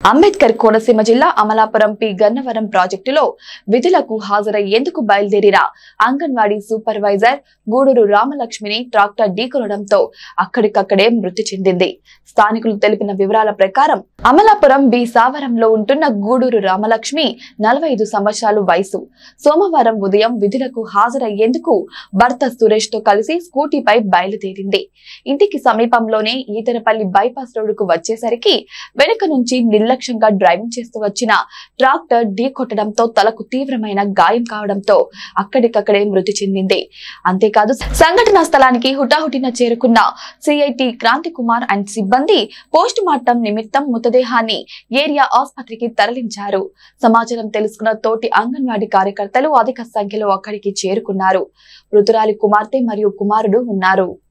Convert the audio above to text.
అంబేద్కర్ కోనసీమ జిల్లా అమలాపురం పి గన్నవరం ప్రాజెక్టులో విధులకు హాజరయ్యేందుకు బయలుదేరిన అంగన్వాడీ సూపర్వైజర్ గూడూరు రామలక్ష్మిని ట్రాక్టర్ ఢీకొనడంతో అక్కడికక్కడే మృతి చెందింది స్థానికులు తెలిపిన వివరాల ప్రకారం అమలాపురం బి సావరంలో ఉంటున్న గూడూరు రామలక్ష్మి నలభై ఐదు సంవత్సరాలు వయసు సోమవారం ఉదయం విధులకు హాజరయ్యేందుకు భర్త సురేష్ తో కలిసి స్కూటీపై బయలుదేరింది ఇంటికి సమీపంలోనే ఈతరపల్లి బైపాస్ రోడ్డుకు వచ్చేసరికి వెనుక నుంచి నిర్లక్ష్యంగా డ్రైవింగ్ చేస్తూ వచ్చిన ట్రాక్టర్ ఢీ కొట్టడంతో తలకు తీవ్రమైన గాయం కావడంతో అక్కడికక్కడే మృతి చెందింది అంతేకాదు సంఘటనా స్థలానికి హుటాహుటిన చేరుకున్న సిఐటి క్రాంతి కుమార్ అండ్ సిబ్బంది పోస్ట్ మార్టం నిమిత్తం మృతదేహాన్ని ఏరియా ఆసుపత్రికి తరలించారు సమాచారం తెలుసుకున్న తోటి అంగన్వాడీ కార్యకర్తలు అధిక సంఖ్యలో అక్కడికి చేరుకున్నారు మృతురాలి కుమార్తె మరియు కుమారుడు ఉన్నారు